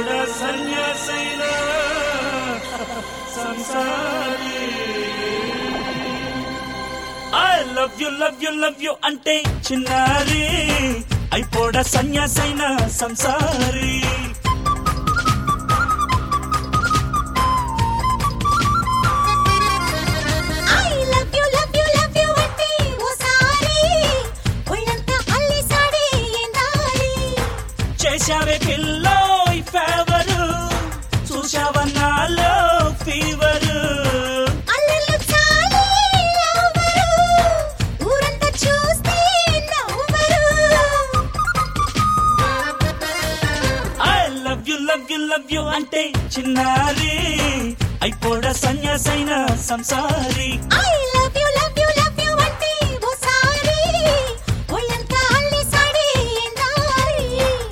సన్యాసైన సంసారి I love you love you love you అంటే చిన్నారి అయిపోడ సన్యాసైన సంసారి I love you love you love you అంటే ఓసారి ఒళ్ళంతా అల్లిసాడే ఎందారి చేశావే పిల్లో ఈ ఫేవరు చూశావన్నాలో ఫీవరు అల్లెల్లు చాలే లవ్వరు ఊరంతా చూస్తే నవ్వరు I love you love you love you అంటే చిన్నారి అయిపోడ సన్యాసైన సంసారి I love you love you love you అంటే ఓసారి ఒళ్ళంతా అల్లిసాడే ఎందారి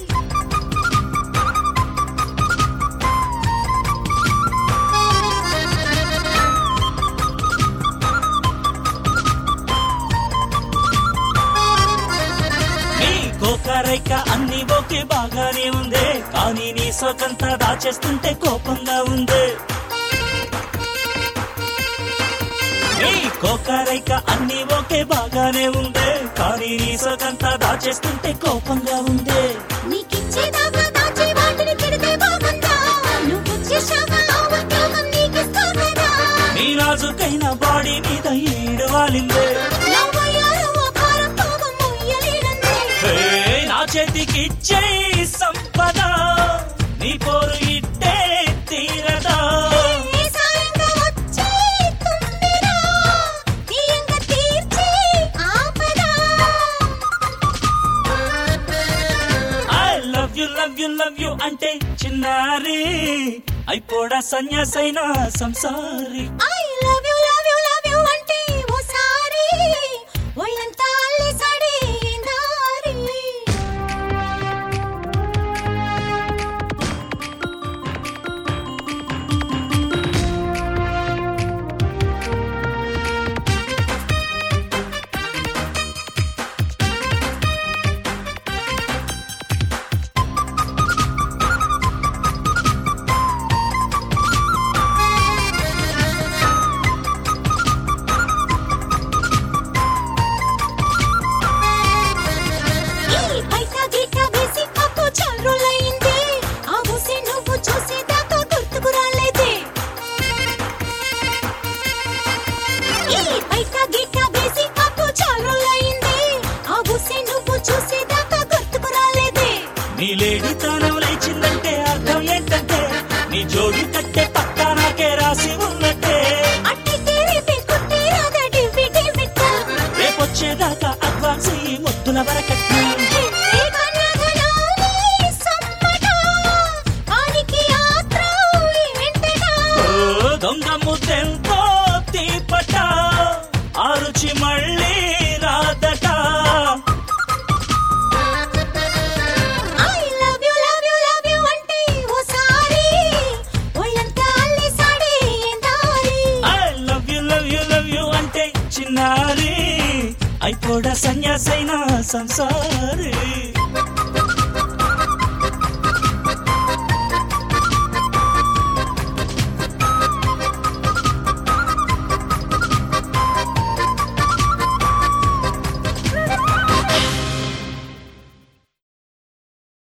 నీ కోకరైక అన్ని ఓకే బాగానే ఉందే కానీ నీ సోకంతా దాచేస్తుంటే కోపంగా ఉంది నీ కోకరైక అన్ని ఓకే బాగానే ఉందే కానీ నీ సోకంతా దాచేస్తుంటే కోపంగా ఉంది నీకిచ్చేదాకా దాచే వాటిని పెడితే బాగుందా నువ్వొచ్చేశాక ఆ ఉద్యోగం నీకిస్తా కదా నీ నాజుకైన బాడీ మీద ఈడు వాలిందే నవ్వయ్యారు ఓ కారం పాపం మొయ్యలేనందే హే, నా చేతికి ఇచ్చేయి సంపద నీ పోరు ఇట్టే తీరదా ఏ సాయంగా వచ్చే తుందిరా తీయంగా తీర్చి ఆపదా I love you love you love you అంటే చిన్నారి అయిపోడా సన్యాసైన సంసారి I love you love you love you అంటే ఓసారి ఒళ్ళంతా అల్లేసాడే దారి ఈ బయట గీట వేసి పప్పు చల్రులైంది ఆ ఊసి నువ్వు చూసేదాకా గుర్తుకు రాలేదే ఈ బయట గీట వేసి పప్పు చల్రులైంది ఆ ఊసి నువ్వు చూసేదాకా గుర్తుకు రాలేదే నీ లేడితనం లేచిందంటే అర్థం ఏంటంటే నీ జోడి కట్టే పక్కా నాకే రాసి ఉన్నట్టే అట్టితే రేపే కుట్టే రాదా డివ్వి డివ్విట. రేపొచ్చేదాకా అడ్వాన్స్ ఈ ముద్దుల వరకట్టు ఏ కన్యగలాలి సమ్మట, వానికి ఆత్రం ఏంటటా? ఓ, దొంగ ముద్దెంతో తీపట ఆ రుచి మళ్ళీ రాదట I love you, love you, love you అంటే ఓసారి ఒళ్ళంతా అల్లేసాడే దారి. I love you love you love you అంటే చిన్నారి అయిపోడా సన్యాసైన సంసారి